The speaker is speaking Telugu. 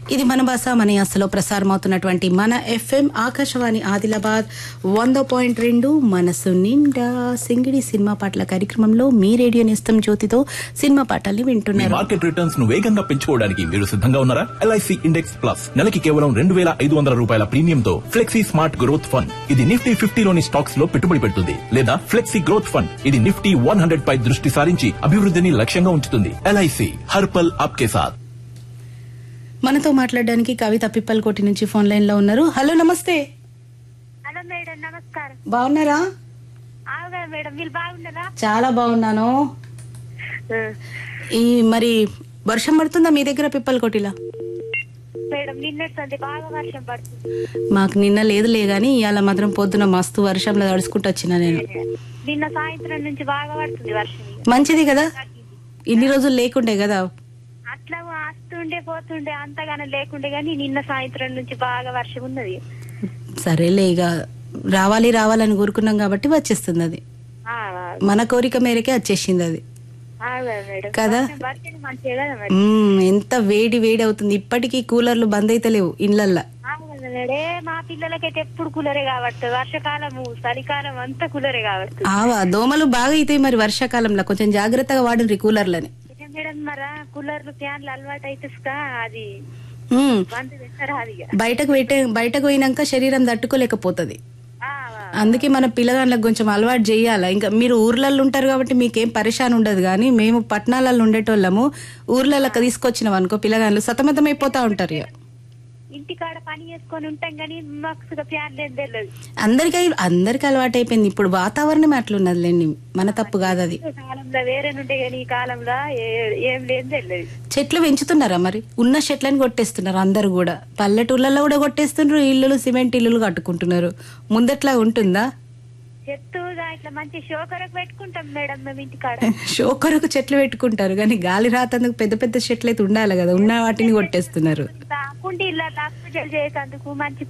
ఇది మన భాష మన యాసలో ప్రసారమవుతున్నటువంటి మన ఎఫ్ఎం ఆకాశవాణి ఆదిలాబాద్ వంద పాయింట్ రెండు మనసు నిండా సింగిడి సినిమా పాటల కార్యక్రమంలో మీ రేడియో నేస్తం జ్యోతితో సినిమా పాటల్ని మీ వింటున్నారు మార్కెట్ రిటర్న్స్ ను వేగంగా పెంచుకోవడానికి మీరు సిద్ధంగా ఉన్నారా ఎల్ఐసి ఇండెక్స్ ప్లస్ నెలకి కేవలం రెండు వేల ఐదు వందల రూపాయల ప్రీమియం తో ఫ్లెక్సీ స్మార్ట్ గ్రోత్ ఫండ్ ఇది నిఫ్టీ ఫిఫ్టీలోని స్టాక్స్ లో పెట్టుబడి పెడుతుంది లేదా ఫ్లెక్సీ గ్రోత్ ఫండ్ ఇది నిఫ్టీ వన్ హండ్రెడ్ పై దృష్టి సారించి అభివృద్ధిని లక్ష్యంగా ఉంచుతుంది ఎల్ఐసి హర్పల్ ఆప్కే సాథ్ మనతో మాట్లాడడానికి కవిత పిప్పలకోటి నుంచి ఫోన్ లైన్ లో ఉన్నారు హలో నమస్తే హలో మేడం నమస్కారం బాగున్నారా అవునా మేడం మీరు బాగున్నారా చాలా బాగున్నాను ఈ మరి వర్షం పడుతుందా మీ దగ్గర పిప్పలకోటిలా మేడం నిన్నటి బాగా వర్షం పడుతుంది మాకు నిన్న లేదులే గాని ఇవాళ మాత్రం పొద్దున మస్తు వర్షంలో తడుచుకుంటూ వచ్చిన నేను నిన్న సాయంత్రం నుంచి బాగా పడుతుంది వర్షం ఇక. మంచిది కదా ఇన్ని రోజులు లేకుండే కదా అట్లా వస్తుండే పోతుండే అంతగానో లేకుండే గాని నిన్న సాయంత్రం నుంచి బాగా వర్షం ఉన్నది సరేలే ఇక రావాలి రావాలని కోరుకున్నాం కాబట్టి వచ్చేస్తుంది అది ఆ, మన కోరిక మేరకే వచ్చేసింది అది అవునా మేడం కదా? వర్షం పడితేనే మంచిదే కదా మరి మ్మ్, ఎంత వేడి వేడి అవుతుంది ఇప్పటికీ కూలర్లు బంద్ అయితే లేవు ఇళ్ళల్లో అవునా మేడే మా పిల్లలకైతే ఎప్పుడు కూలరే కాబట్టి వర్షకాలము చలికాలం అంతా కూలరే కాబట్టి ఆవా దోమలు బాగా అవుతాయి మరి వర్షాకాలంలో కొంచెం జాగ్రత్తగా వాడండి కూలర్లని ఇదే మేడం మరా కూలర్లు ఫ్యాన్లు అలవాటు అయితే అది మ్మ్, బంద్ చేస్తారు అది ఇక. బయటకు పెట్టే బయటకు పోయినాక శరీరం తట్టుకోలేకపోతుంది ఆ, అందుకే మన పిల్లగాళ్ళకి కొంచెం అలవాటు చేయాలి ఇంకా మీరు ఊర్లలో ఉంటారు కాబట్టి మీకేం పరిశాన్ ఉండదు కానీ మేము పట్టణాలలో ఉండేటోళ్ళము ఊర్లలోకి తీసుకొచ్చినాం అనుకో పిల్లగాళ్ళు సతమతం అయిపోతా ఉంటారు ఇక ఇంటికాడ పని చేసుకొని ఉంటాం కానీ మాకు ఫ్యాన్ లేదు తెలియదు అందరికీ అందరికీ అలవాటు అయిపోయింది ఇప్పుడు వాతావరణం అట్లున్నదిలేండి మన తప్పు కాదు అది ఈ కాలంలో వేరే నుండే కానీ ఈ కాలంలో ఏ- ఏం లేదు తెలియదు చెట్లు పెంచుతున్నారా మరి ఉన్న చెట్లను కొట్టేస్తున్నారు అందరు కూడా పల్లెటూళ్ళలో కూడా కొట్టేస్తున్నారు ఇల్లులు సిమెంట్ ఇల్లులు కట్టుకుంటున్నారు ముందట్లా ఉంటుందా చెట్టు ఇట్లా మంచి షోకరకు పెట్టుకుంటాం మేడం మేము ఇంటికాడ షో కొరకు చెట్లు పెట్టుకుంటారు కానీ గాలి రాతందుకు పెద్ద పెద్ద చెట్లు అయితే ఉండాలి కదా ఉన్న వాటిని కొట్టేస్తున్నారు కుండీల్లో పూజలు చేసేందుకు మంచి